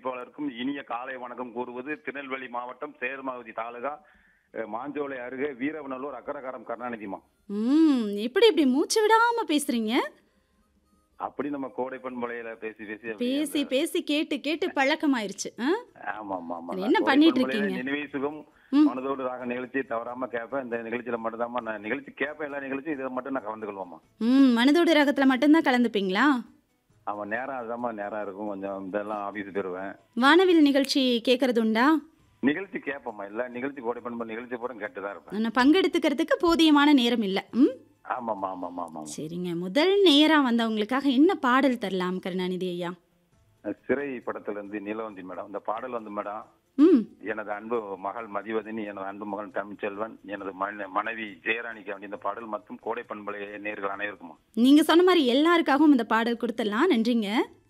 அறிவிப்பாளருக்கும் இனிய காலை வணக்கம் கூறுவது திருநெல்வேலி மாவட்டம் சேர்மாவதி தாலுகா அஹ், மாஞ்சோலை அருகே வீரவநல்லூர் அக்கரகாரம் கருணாநிதிமா ம் எப்படி இப்படி மூச்சு விடாம பேசுறீங்க அப்படி நம்ம கோடை பண்பலையில பேசி பேசி அப்படியே பேசி பேசி கேட்டு கேட்டு பழக்கமாயிருச்சு ஆ? ஆமா ஆமா ஆமா அது நான் என்ன கோடை பண்ணிட்டு பண்பலையில இருக்கீங்க? நினைவே சுகம் ம். மனதோடு ராக நிகழ்ச்சி தவறாம கேட்பேன் இந்த நிகழ்ச்சியில மட்டும்தாம்மா நான் நிகழ்ச்சி கேட்பேன் எல்லா நிகழ்ச்சியும் இதை மட்டும் நான் கலந்து கொள்வோமா ம் மனதோடு ரகத்துல மட்டும்தான் கலந்துப்பீங்களா அவன் நேரம் அதுதாம்மா நேரம் இருக்கும் கொஞ்சம் இதெல்லாம் ஆபீஸ் போயிருவேன் வானவில் நிகழ்ச்சி கேட்கறது உண்டா நிகழ்ச்சி கேட்போம்மா இல்ல நிகழ்ச்சி கோடை பண்பு நிகழ்ச்சி பூரா கேட்டுதான் இருப்பேன் நான் பங்கெடுத்துக்கிறதுக்கு போதியமான நேரம் இல்லை ம் ஆமாம்மா ஆமாம்மா ஆமாம்மா சரிங்க முதல் நேரா வந்தவங்களுக்காக என்ன பாடல் தரலாம் கருணாநிதி ஐயா சிறை படத்துல இருந்து நீலவந்தி மேடம் இந்த பாடல் வந்து மேடம் ம் எனது அன்பு மகள் மதிவதனி எனது அன்பு மகன் தமிழ்ச்செல்வன் எனது மன- மனைவி ஜெயராணிக்கு அப்படி இந்த பாடல் மற்றும் கோடை பண்பலை நேர்கள் அனைவருக்குமா நீங்க சொன்ன மாதிரி எல்லாருக்காகவும் இந்த பாடல் கொடுத்துடலாம் நன்றிங்க